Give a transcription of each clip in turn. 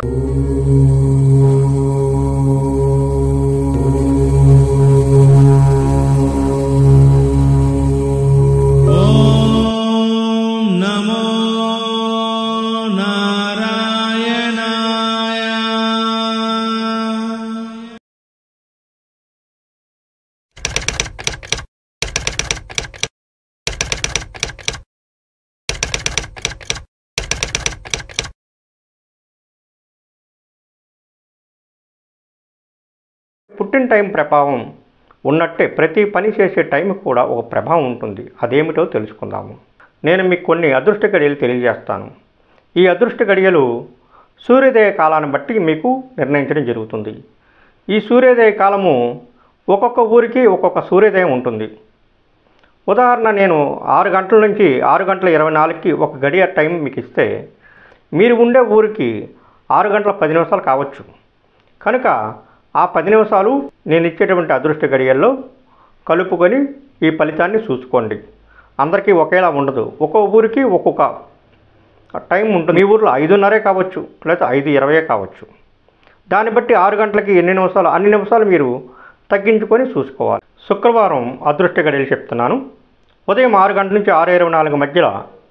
ॐ नमो नारायणाय పుట్టిన టైం ప్రభావం ఉన్నట్టే ప్రతి పని చేసే టైం కూడా ఒక ప్రభావం ఉంటుంది అదేమిటో తెలుసుకుందాము నేను మీకు కొన్ని అదృష్ట గడియలు తెలియజేస్తాను ఈ అదృష్ట గడియలు సూర్యోదయ కాలాన్ని బట్టి మీకు నిర్ణయించడం జరుగుతుంది ఈ సూర్యోదయ కాలము ఒక్కొక్క ఊరికి ఒక్కొక్క సూర్యోదయం ఉంటుంది ఉదాహరణ నేను ఆరు గంటల నుంచి ఆరు గంటల ఇరవై నాలుగుకి ఒక గడియ టైం మీకు ఇస్తే మీరు ఉండే ఊరికి ఆరు గంటల పది నిమిషాలు కావచ్చు కనుక ఆ పది నిమిషాలు నేను ఇచ్చేటువంటి అదృష్ట గడియల్లో కలుపుకొని ఈ ఫలితాన్ని చూసుకోండి అందరికీ ఒకేలా ఉండదు ఒక్కో ఊరికి ఒక్కొక్క టైం ఉంటుంది మీ ఊర్లో ఐదున్నరే కావచ్చు లేదా ఐదు ఇరవై కావచ్చు దాన్ని బట్టి ఆరు గంటలకి ఎన్ని నిమిషాలు అన్ని నిమిషాలు మీరు తగ్గించుకొని చూసుకోవాలి శుక్రవారం అదృష్ట గడియలు చెప్తున్నాను ఉదయం ఆరు గంటల నుంచి ఆరు ఇరవై నాలుగు మధ్యలో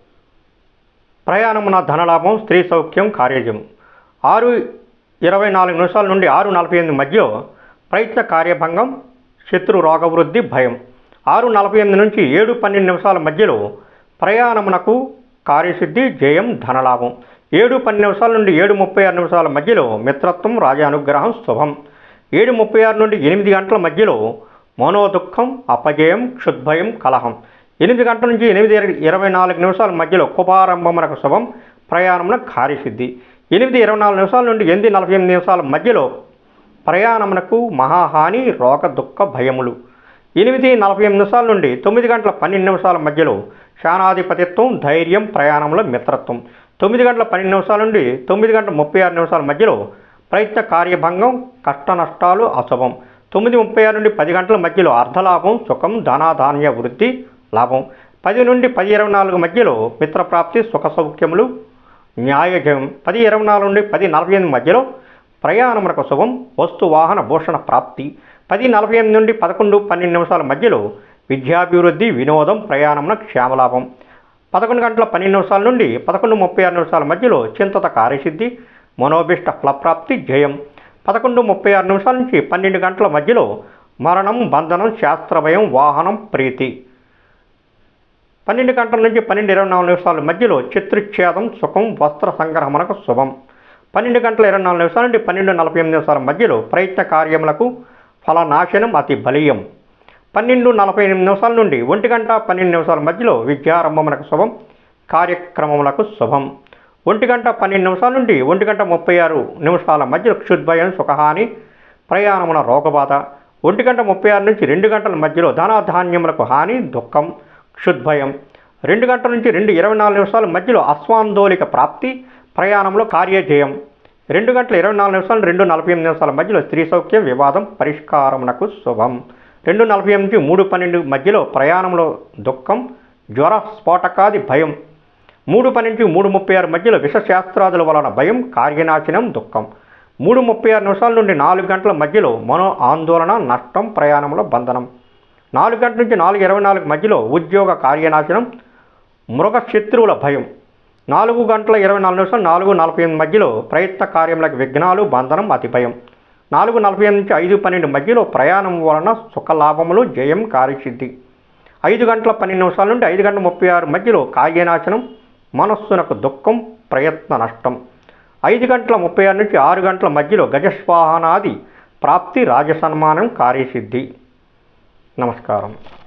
ప్రయాణమున ధనలాభం స్త్రీ సౌఖ్యం కార్యజం ఆరు ఇరవై నాలుగు నిమిషాల నుండి ఆరు నలభై ఎనిమిది మధ్యలో ప్రయత్న కార్యభంగం శత్రు రోగవృద్ధి భయం ఆరు నలభై ఎనిమిది నుంచి ఏడు పన్నెండు నిమిషాల మధ్యలో ప్రయాణమునకు కార్యసిద్ధి జయం ధనలాభం ఏడు పన్నెండు నిమిషాల నుండి ఏడు ముప్పై ఆరు నిమిషాల మధ్యలో మిత్రత్వం రాజానుగ్రహం శుభం ఏడు ముప్పై ఆరు నుండి ఎనిమిది గంటల మధ్యలో మనోదుఖం అపజయం క్షుద్భయం కలహం ఎనిమిది గంటల నుంచి ఎనిమిది ఇర- ఇరవై నాలుగు నిమిషాల మధ్యలో కుపారంభమునకు శుభం ప్రయాణమున కార్యసిద్ధి ఎనిమిది ఇరవై నాలుగు నిమిషాల నుండి ఎనిమిది నలభై ఎనిమిది నిమిషాల మధ్యలో ప్రయాణమునకు మహాహాని రోగ దుఃఖ భయములు ఎనిమిది నలభై ఎనిమిది నిమిషాల నుండి తొమ్మిది గంటల పన్నెండు నిమిషాల మధ్యలో శానాధిపతిత్వం ధైర్యం ప్రయాణంలో మిత్రత్వం తొమ్మిది గంటల పన్నెండు నిమిషాల నుండి తొమ్మిది గంటల ముప్పై ఆరు నిమిషాల మధ్యలో ప్రయత్న కార్యభంగం కష్ట నష్టాలు అశుభం తొమ్మిది ముప్పై ఆరు నుండి పది గంటల మధ్యలో అర్ధలాభం సుఖం ధనాధాన్య వృద్ధి లాభం పది నుండి పది ఇరవై నాలుగు మధ్యలో మిత్రప్రాప్తి సుఖ సౌఖ్యములు న్యాయజయం పది ఇరవై నాలుగు నుండి పది నలభై ఎనిమిది మధ్యలో ప్రయాణమునకు శుభం వస్తు వాహన భూషణ ప్రాప్తి పది నలభై ఎనిమిది నుండి పదకొండు పన్నెండు నిమిషాల మధ్యలో విద్యాభివృద్ధి వినోదం ప్రయాణమున క్షేమలాభం పదకొండు గంటల పన్నెండు నిమిషాల నుండి పదకొండు ముప్పై ఆరు నిమిషాల మధ్యలో చింతత కార్యసిద్ధి మనోభిష్ట ఫలప్రాప్తి జయం పదకొండు ముప్పై ఆరు నిమిషాల నుంచి పన్నెండు గంటల మధ్యలో మరణం బంధనం శాస్త్రభయం వాహనం ప్రీతి పన్నెండు గంటల నుంచి పన్నెండు ఇరవై నాలుగు నిమిషాల మధ్యలో చిత్రుచ్ఛేదం సుఖం వస్త్ర సంగ్రహమునకు శుభం పన్నెండు గంటల ఇరవై నాలుగు నిమిషాల నుండి పన్నెండు నలభై ఎనిమిది నిమిషాల మధ్యలో ప్రయత్న కార్యములకు ఫలనాశనం అతి బలీయం పన్నెండు నలభై ఎనిమిది నిమిషాల నుండి ఒంటి గంట పన్నెండు నిమిషాల మధ్యలో విద్యారంభమునకు శుభం కార్యక్రమములకు శుభం ఒంటి గంట పన్నెండు నిమిషాల నుండి ఒంటి గంట ముప్పై ఆరు నిమిషాల మధ్యలో క్షుద్భయం సుఖహాని ప్రయాణమున రోగబాధ ఒంటి గంట ముప్పై ఆరు నుంచి రెండు గంటల మధ్యలో ధనధాన్యములకు హాని దుఃఖం క్షుద్భయం రెండు గంటల నుంచి రెండు ఇరవై నాలుగు నిమిషాల మధ్యలో అస్వాందోలిక ప్రాప్తి ప్రయాణంలో కార్యజయం రెండు గంటల ఇరవై నాలుగు నిమిషాలు రెండు నలభై ఎనిమిది నిమిషాల మధ్యలో స్త్రీ సౌఖ్యం వివాదం పరిష్కారమునకు శుభం రెండు నలభై ఎనిమిది నుంచి మూడు పన్నెండు మధ్యలో ప్రయాణంలో దుఃఖం జ్వర స్ఫోటకాది భయం మూడు పన్నెండు నుంచి మూడు ముప్పై ఆరు మధ్యలో విషశాస్త్రాదుల వలన భయం కార్యనాశనం దుఃఖం మూడు ముప్పై ఆరు నిమిషాల నుండి నాలుగు గంటల మధ్యలో మనో ఆందోళన నష్టం ప్రయాణంలో బంధనం నాలుగు గంటల నుంచి నాలుగు ఇరవై నాలుగు మధ్యలో ఉద్యోగ కార్యనాశనం మృగ శత్రువుల భయం నాలుగు గంటల ఇరవై నాలుగు నిమిషాలు నాలుగు నలభై ఎనిమిది మధ్యలో ప్రయత్న కార్యములకు విఘ్నాలు బంధనం అతి భయం నాలుగు నలభై ఎనిమిది నుంచి ఐదు పన్నెండు మధ్యలో ప్రయాణం వలన సుఖ లాభములు జయం కార్యసిద్ధి ఐదు గంటల పన్నెండు నిమిషాల నుండి ఐదు గంటల ముప్పై ఆరు మధ్యలో కార్యనాశనం మనస్సునకు దుఃఖం ప్రయత్న నష్టం ఐదు గంటల ముప్పై ఆరు నుంచి ఆరు గంటల మధ్యలో గజస్వాహనాది ప్రాప్తి రాజసన్మానం కార్యసిద్ధి నమస్కారం